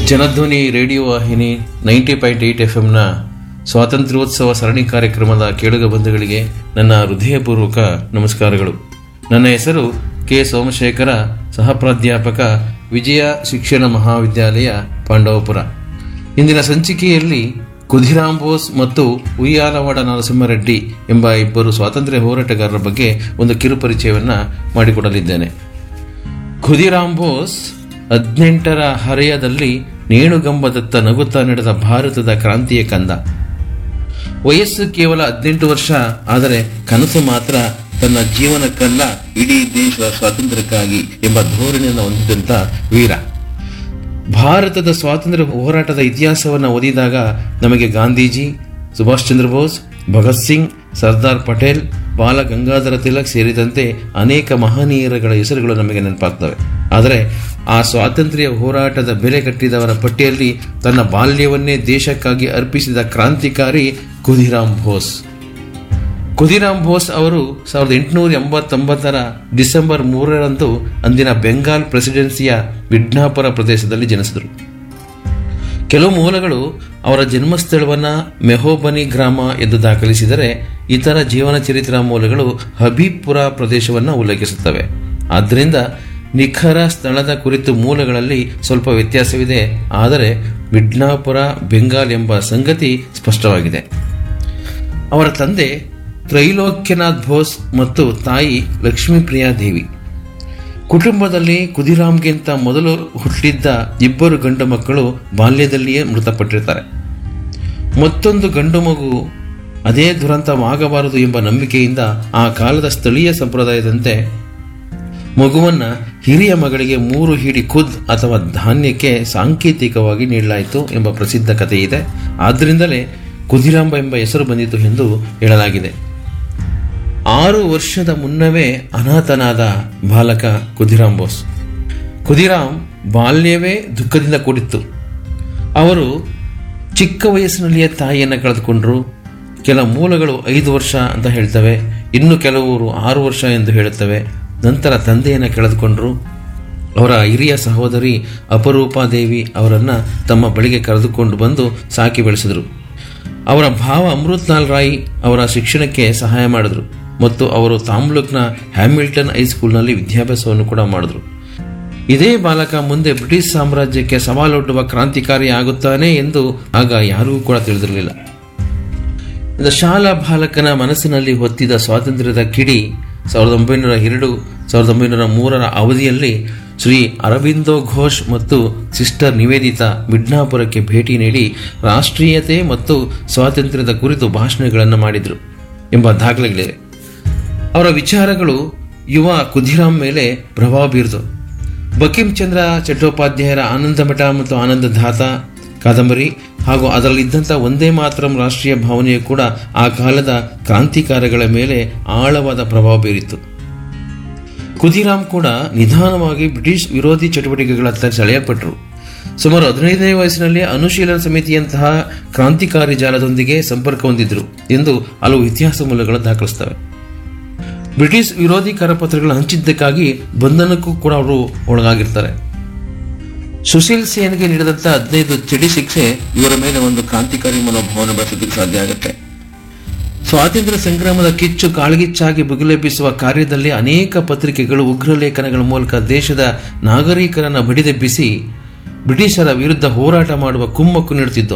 Janadhwani radio ವಾಹಿನಿ ninety point eight F ಎಂನ ಸ್ವಾತಂತ್ರ್ಯೋತ್ಸವ ಸರಣಿ ಕಾರ್ಯಕ್ರಮದ ಕೇಳುಗ ಬಂಧುಗಳಿಗೆ ನನ್ನ ಹೃದಯಪೂರ್ವಕ ನಮಸ್ಕಾರಗಳು ನನ್ನ ಹೆಸರು ಕೆ ಸೋಮಶೇಖರ ಸಹ ಪ್ರಾಧ್ಯಾಪಕ ವಿಜಯ ಶಿಕ್ಷಣ ಮಹಾವಿದ್ಯಾಲಯ ಪಾಂಡವಪುರ ಇಂದಿನ ಸಂಚಿಕೆಯಲ್ಲಿ ಕುಧಿರಾಮ್ ಬೋಸ್ ಮತ್ತು ಉಯ್ಯಾಲವಾಡ ನರಸಿಂಹರೆಡ್ಡಿ ಎಂಬ ಇಬ್ಬರು ಸ್ವಾತಂತ್ರ್ಯ ಹೋರಾಟಗಾರರ ಬಗ್ಗೆ ಒಂದು ಕಿರುಪರಿಚಯವನ್ನು ಮಾಡಿಕೊಡಲಿದ್ದೇನೆ ಖುದಿರಾಮ್ ಬೋಸ್ ಹದಿನೆಂಟರ ಹರೆಯದಲ್ಲಿ ನೇಣುಗಂಬದತ್ತ ನಗುತ್ತಾ ನಡೆದ ಭಾರತದ ಕ್ರಾಂತಿಯ ಕಂದ ವಯಸ್ಸು ಕೇವಲ ಹದಿನೆಂಟು ವರ್ಷ ಆದರೆ ಕನಸು ಮಾತ್ರ ತನ್ನ ಜೀವನಕ್ಕಲ್ಲ ಇಡೀ ದೇಶದ ಸ್ವಾತಂತ್ರ್ಯಕ್ಕಾಗಿ ಎಂಬ ಧೋರಣೆಯನ್ನು ಹೊಂದಿದಂತ ವೀರ ಭಾರತದ ಸ್ವಾತಂತ್ರ್ಯ ಹೋರಾಟದ ಇತಿಹಾಸವನ್ನು ಓದಿದಾಗ ನಮಗೆ ಗಾಂಧೀಜಿ ಸುಭಾಷ್ ಚಂದ್ರ ಬೋಸ್ ಭಗತ್ ಸಿಂಗ್ ಸರ್ದಾರ್ ಪಟೇಲ್ ಬಾಲ ಗಂಗಾಧರ ತಿಲಕ್ ಸೇರಿದಂತೆ ಅನೇಕ ಮಹನೀಯರುಗಳ ಹೆಸರುಗಳು ನಮಗೆ ನೆನಪಾಗ್ತವೆ ಆದರೆ ಆ ಸ್ವಾತಂತ್ರ್ಯ ಹೋರಾಟದ ಬೆಲೆ ಕಟ್ಟಿದವರ ಪಟ್ಟಿಯಲ್ಲಿ ತನ್ನ ಬಾಲ್ಯವನ್ನೇ ದೇಶಕ್ಕಾಗಿ ಅರ್ಪಿಸಿದ ಕ್ರಾಂತಿಕಾರಿ ಖುದಿರಾಮ್ ಬೋಸ್ ಖುದಿರಾಮ್ ಬೋಸ್ ಅವರು ಸಾವಿರದ ಎಂಟುನೂರ ಎಂಬತ್ತೊಂಬತ್ತರ ಡಿಸೆಂಬರ್ ಮೂರರಂದು ಅಂದಿನ ಬೆಂಗಾಲ್ ಪ್ರೆಸಿಡೆನ್ಸಿಯ ವಿಡ್ನಾಪುರ ಪ್ರದೇಶದಲ್ಲಿ ಜನಿಸಿದರು ಕೆಲವು ಮೂಲಗಳು ಅವರ ಜನ್ಮಸ್ಥಳವನ್ನ ಮೆಹೋಬನಿ ಗ್ರಾಮ ಎಂದು ದಾಖಲಿಸಿದರೆ ಇತರ ಜೀವನ ಚರಿತ್ರಾ ಮೂಲಗಳು ಹಬೀಬ್ಪುರ ಪ್ರದೇಶವನ್ನು ಉಲ್ಲೇಖಿಸುತ್ತವೆ ಆದ್ದರಿಂದ ನಿಖರ ಸ್ಥಳದ ಕುರಿತು ಮೂಲಗಳಲ್ಲಿ ಸ್ವಲ್ಪ ವ್ಯತ್ಯಾಸವಿದೆ ಆದರೆ ವಿಡ್ನಾಪುರ ಬೆಂಗಾಲ್ ಎಂಬ ಸಂಗತಿ ಸ್ಪಷ್ಟವಾಗಿದೆ ಅವರ ತಂದೆ ತ್ರೈಲೋಕ್ಯನಾಥ್ ಬೋಸ್ ಮತ್ತು ತಾಯಿ ಲಕ್ಷ್ಮೀಪ್ರಿಯಾ ದೇವಿ ಕುಟುಂಬದಲ್ಲಿ ಕುದಿರಾಮ್ಗಿಂತ ಮೊದಲು ಹುಟ್ಟಿದ್ದ ಇಬ್ಬರು ಗಂಡು ಮಕ್ಕಳು ಬಾಲ್ಯದಲ್ಲಿಯೇ ಮೃತಪಟ್ಟಿರ್ತಾರೆ ಮತ್ತೊಂದು ಗಂಡು ಮಗು ಅದೇ ದುರಂತವಾಗಬಾರದು ಎಂಬ ನಂಬಿಕೆಯಿಂದ ಆ ಕಾಲದ ಸ್ಥಳೀಯ ಸಂಪ್ರದಾಯದಂತೆ ಮಗುವನ್ನ ಹಿರಿಯ ಮಗಳಿಗೆ ಮೂರು ಹಿಡಿ ಖುದ್ ಅಥವಾ ಧಾನ್ಯಕ್ಕೆ ಸಾಂಕೇತಿಕವಾಗಿ ನೀಡಲಾಯಿತು ಎಂಬ ಪ್ರಸಿದ್ಧ ಕಥೆ ಇದೆ ಆದ್ದರಿಂದಲೇ ಕುದಿರಾಂಬ ಎಂಬ ಹೆಸರು ಬಂದಿತು ಎಂದು ಹೇಳಲಾಗಿದೆ ಆರು ವರ್ಷದ ಮುನ್ನವೇ ಅನಾಥನಾದ ಬಾಲಕ ಕುದಿರಾಮ್ ಬೋಸ್ ಕುದಿರಾಮ್ ಬಾಲ್ಯವೇ ದುಃಖದಿಂದ ಕೂಡಿತ್ತು ಅವರು ಚಿಕ್ಕ ವಯಸ್ಸಿನಲ್ಲಿಯೇ ತಾಯಿಯನ್ನು ಕಳೆದುಕೊಂಡ್ರು ಕೆಲ ಮೂಲಗಳು ಐದು ವರ್ಷ ಅಂತ ಹೇಳ್ತವೆ ಇನ್ನು ಕೆಲವರು ಆರು ವರ್ಷ ಎಂದು ಹೇಳುತ್ತವೆ ನಂತರ ತಂದೆಯನ್ನು ಕಳೆದುಕೊಂಡ್ರು ಅವರ ಹಿರಿಯ ಸಹೋದರಿ ಅಪರೂಪಾದೇವಿ ಅವರನ್ನು ತಮ್ಮ ಬಳಿಗೆ ಕರೆದುಕೊಂಡು ಬಂದು ಸಾಕಿ ಬೆಳೆಸಿದರು ಅವರ ಭಾವ ಅಮೃತ್ಲಾಲ್ ರಾಯ್ ಅವರ ಶಿಕ್ಷಣಕ್ಕೆ ಸಹಾಯ ಮಾಡಿದ್ರು ಮತ್ತು ಅವರು ತಾಮ್ಲುಕ್ನ ಹ್ಯಾಮಿಲ್ಟನ್ ಹೈಸ್ಕೂಲ್ನಲ್ಲಿ ವಿದ್ಯಾಭ್ಯಾಸವನ್ನು ಕೂಡ ಮಾಡಿದ್ರು ಇದೇ ಬಾಲಕ ಮುಂದೆ ಬ್ರಿಟಿಷ್ ಸಾಮ್ರಾಜ್ಯಕ್ಕೆ ಸವಾಲೊಡ್ಡುವ ಕ್ರಾಂತಿಕಾರಿ ಆಗುತ್ತಾನೆ ಎಂದು ಆಗ ಯಾರಿಗೂ ಕೂಡ ತಿಳಿದಿರಲಿಲ್ಲ ಇದು ಶಾಲಾ ಬಾಲಕನ ಮನಸ್ಸಿನಲ್ಲಿ ಹೊತ್ತಿದ ಸ್ವಾತಂತ್ರ್ಯದ ಕಿಡಿ ಸಾವಿರದ ಒಂಬೈನೂರ ಎರಡು ಸಾವಿರದ ಒಂಬೈನೂರ ಮೂರರ ಅವಧಿಯಲ್ಲಿ ಶ್ರೀ ಅರವಿಂದೋ ಘೋಷ್ ಮತ್ತು ಸಿಸ್ಟರ್ ನಿವೇದಿತಾ ಮಿಡ್ನಾಪುರಕ್ಕೆ ಭೇಟಿ ನೀಡಿ ರಾಷ್ಟ್ರೀಯತೆ ಮತ್ತು ಸ್ವಾತಂತ್ರ್ಯದ ಕುರಿತು ಭಾಷಣಗಳನ್ನು ಮಾಡಿದರು ಎಂಬ ದಾಖಲೆಗಳಿವೆ ಅವರ ವಿಚಾರಗಳು ಯುವ ಕುಧಿರಾಮ್ ಮೇಲೆ ಪ್ರಭಾವ ಬೀರಿದವು ಬಕಿಂ ಚಂದ್ರ ಚಟ್ಟೋಪಾಧ್ಯಾಯರ ಆನಂದಮಠ ಮತ್ತು ಆನಂದಧಾತ ಕಾದಂಬರಿ ಹಾಗೂ ಅದರಲ್ಲಿದ್ದಂಥ ಒಂದೇ ಮಾತ್ರ ರಾಷ್ಟ್ರೀಯ ಭಾವನೆಯು ಕೂಡ ಆ ಕಾಲದ ಕ್ರಾಂತಿಕಾರಗಳ ಮೇಲೆ ಆಳವಾದ ಪ್ರಭಾವ ಬೀರಿತು ಕುದಿರಾಮ್ ಕೂಡ ನಿಧಾನವಾಗಿ ಬ್ರಿಟಿಷ್ ವಿರೋಧಿ ಚಟುವಟಿಕೆಗಳತ್ತ ಸೆಳೆಯಲ್ಪಟ್ಟರು ಸುಮಾರು ಹದಿನೈದನೇ ವಯಸ್ಸಿನಲ್ಲಿ ಅನುಶೀಲನ ಸಮಿತಿಯಂತಹ ಕ್ರಾಂತಿಕಾರಿ ಜಾಲದೊಂದಿಗೆ ಸಂಪರ್ಕ ಹೊಂದಿದ್ರು ಎಂದು ಹಲವು ಇತಿಹಾಸ ಮೂಲಗಳು ದಾಖಲಿಸ್ತವೆ ಬ್ರಿಟಿಷ್ ವಿರೋಧಿ ಕರಪತ್ರಗಳನ್ನು ಹಂಚಿದ್ದಕ್ಕಾಗಿ ಬಂಧನಕ್ಕೂ ಕೂಡ ಅವರು ಒಳಗಾಗಿರ್ತಾರೆ ಸುಶೀಲ್ ಸೇನ್ಗೆ ನೀಡಿದಂಥ ಹದಿನೈದು ಚಡಿ ಶಿಕ್ಷೆ ಇವರ ಮೇಲೆ ಒಂದು ಕ್ರಾಂತಿಕಾರಿ ಮನೋಭಾವನೆ ಬೆಳೆಸೋದಕ್ಕೆ ಸಾಧ್ಯ ಆಗುತ್ತೆ ಸ್ವಾತಂತ್ರ್ಯ ಸಂಗ್ರಾಮದ ಕಿಚ್ಚು ಕಾಳ್ಗಿಚ್ಚಾಗಿ ಬುಗಿಲೆಬ್ಬಿಸುವ ಕಾರ್ಯದಲ್ಲಿ ಅನೇಕ ಪತ್ರಿಕೆಗಳು ಉಗ್ರ ಲೇಖನಗಳ ಮೂಲಕ ದೇಶದ ನಾಗರಿಕರನ್ನು ಬಡಿದೆಬ್ಬಿಸಿ ಬ್ರಿಟಿಷರ ವಿರುದ್ಧ ಹೋರಾಟ ಮಾಡುವ ಕುಮ್ಮಕ್ಕು ನೀಡುತ್ತಿದ್ದು